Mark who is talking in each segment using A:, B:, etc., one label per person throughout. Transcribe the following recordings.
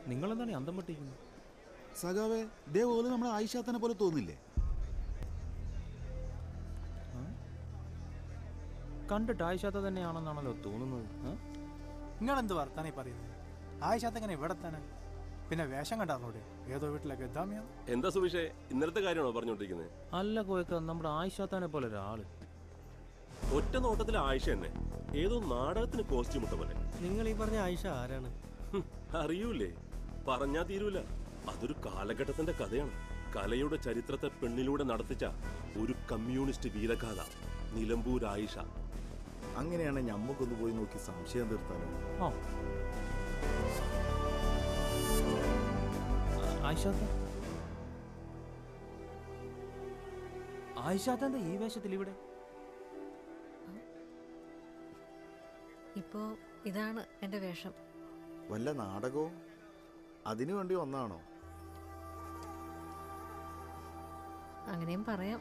A: നിങ്ങളെന്താണ് ഈ അന്തം പൊട്ടിക്കുന്നത്
B: സഖാവേ ദേ ഓല് നമ്മളെ ആയിഷാത്തനെ പോലെ തോന്നില്ലേ
A: കണ്ടിട്ട് ആയിഷാത്ത തന്നെയാണെന്നാണല്ലോ തോന്നുന്നത് ആ?
C: നിങ്ങളെന്ത് വർത്താനീ പറയുന്നത് ആയിഷാത്ത് എങ്ങനെ ഇവിടെ തന്നെ പിന്നെ വേഷം കണ്ടാർന്നൂടെ ഏതോ വീട്ടിലേക്ക് എത്താമിയോ
D: എന്താ സുവിഷേ ഇന്നലത്തെ കാര്യമാണോ പറഞ്ഞോണ്ടിരിക്കുന്നത്
A: അല്ല കോയക്ക നമ്മുടെ ആയിഷാത്താനെ പോലെ ഒരാള്
D: ഒറ്റ നോട്ടത്തിൽ ആയിഷ തന്നെ ഏതോ നാടകത്തിന് കോസ്റ്റ്യൂം ഇട്ട പോലെ
E: നിങ്ങൾ ഈ പറഞ്ഞ ആയിഷ ആരാണ്
D: ഹും, അറിയൂലേ പറഞ്ഞാ തീരൂല അതൊരു കാലഘട്ടത്തിന്റെ കഥയാണ് കലയുടെ ചരിത്രത്തെ പെണ്ണിലൂടെ നടത്തിച്ച ഒരു കമ്മ്യൂണിസ്റ്റ് വീരഗാഥ നിലമ്പൂർ ആയിഷ
F: അങ്ങനെയാണ് ഞമ്മക്കൊന്ന് പോയി നോക്കി സംശയം തീർത്താലോ
A: ആ ആയിഷാത്ത ആയിഷാത്ത എന്താ ഈ വേഷത്തിൽ ഇവിടെ
G: ഇപ്പോ ഇതാണ് എൻ്റെ വേഷം
F: വല്ല നാടകവും അതിനു വേണ്ടി വന്നാണോ
G: അങ്ങനെയും പറയാം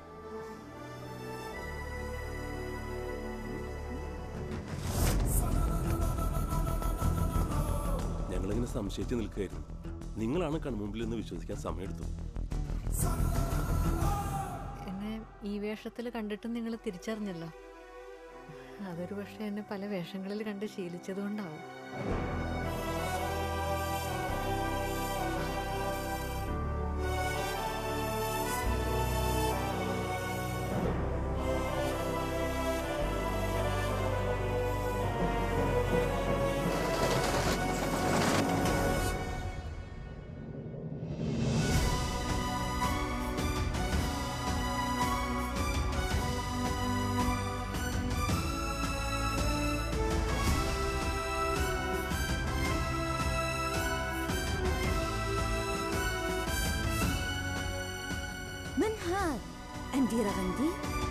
D: ഞങ്ങളിങ്ങനെ സംശയിച്ച് നിൽക്കുകയായിരുന്നു നിങ്ങളാണ് കൺമുമ്പിൽ നിന്ന് വിശ്വസിക്കാൻ സമയമെടുത്തു
G: എന്നെ ഈ വേഷത്തിൽ കണ്ടിട്ടും നിങ്ങൾ തിരിച്ചറിഞ്ഞല്ലോ അതൊരു പക്ഷേ എന്നെ പല വേഷങ്ങളിൽ കണ്ട് ശീലിച്ചതുകൊണ്ടാവും
H: من هاد أنديرة غندي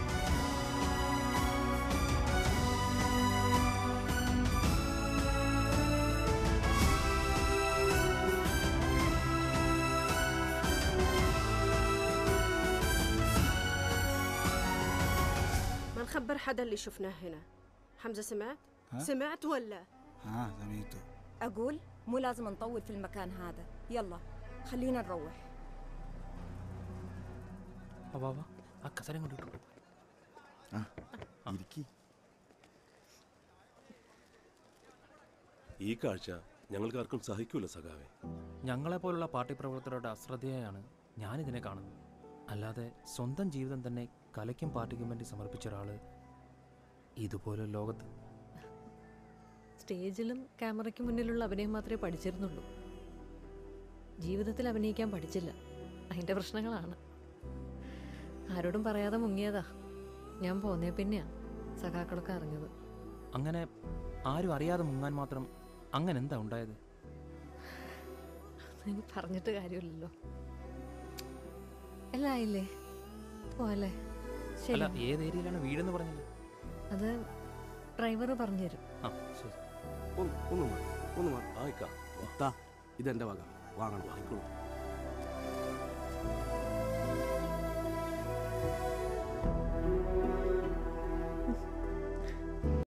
I: ما نخبر حدا اللي شفناه هنا حمزة سمعت؟
B: ها؟
I: سمعت ولا؟
B: ها سميته
H: أقول مو لازم نطول في المكان هذا يلا خلينا نروح
A: വാ, വാ, വാ. ആ കസരം കൊണ്ടിട്ടു
F: ആ ഇരിക്കി
D: ഈ കാഴ്ച ഞങ്ങൾക്കാർക്കും സഹിക്കൂല സഖാവേ
A: ഞങ്ങളെപ്പോലുള്ള പാർട്ടി പ്രവർത്തകരുടെ അശ്രദ്ധയാണ് ഞാനിതിനെ കാണുന്നത് അല്ലാതെ സ്വന്തം ജീവിതം തന്നെ കലയ്ക്കും പാർട്ടിക്കും വേണ്ടി സമർപ്പിച്ച ഒരാള് ഇതുപോലെ ലോകത്ത്
G: സ്റ്റേജിലും ക്യാമറയ്ക്ക് മുന്നിലുള്ള അഭിനയം മാത്രമേ പഠിച്ചിരുന്നുള്ളൂ ജീവിതത്തിൽ അഭിനയിക്കാൻ പഠിച്ചില്ല അതിൻ്റെ പ്രശ്നങ്ങളാണ് ആരോടും പറയാതെ മുങ്ങിയതാ ഞാൻ പോന്നേ പിന്നെയാ സഖാക്കളൊക്കെ അറിഞ്ഞത്
A: അങ്ങനെ ആരും അറിയാതെ മുങ്ങാൻ മാത്രം അങ്ങനെ എന്താ ഉണ്ടായത്
G: ഇനി പറഞ്ഞിട്ട് കാര്യമില്ലല്ലോ എല്ലാം ആയില്ലേ പോവല്ലേ ശരി
A: അല്ല ഏത് ഏരിയയിലാണ് വീടെന്ന് പറഞ്ഞത്
G: അത് ഡ്രൈവർ പറഞ്ഞു തരും
A: ആ ശരി
E: ഒന്ന് ഒന്ന് മാറി ഒന്ന് മാറി
D: ആയിക്കാ
E: താ ഇതെന്റെ വക വാങ്ങണം
D: വാങ്ങിക്കോളൂ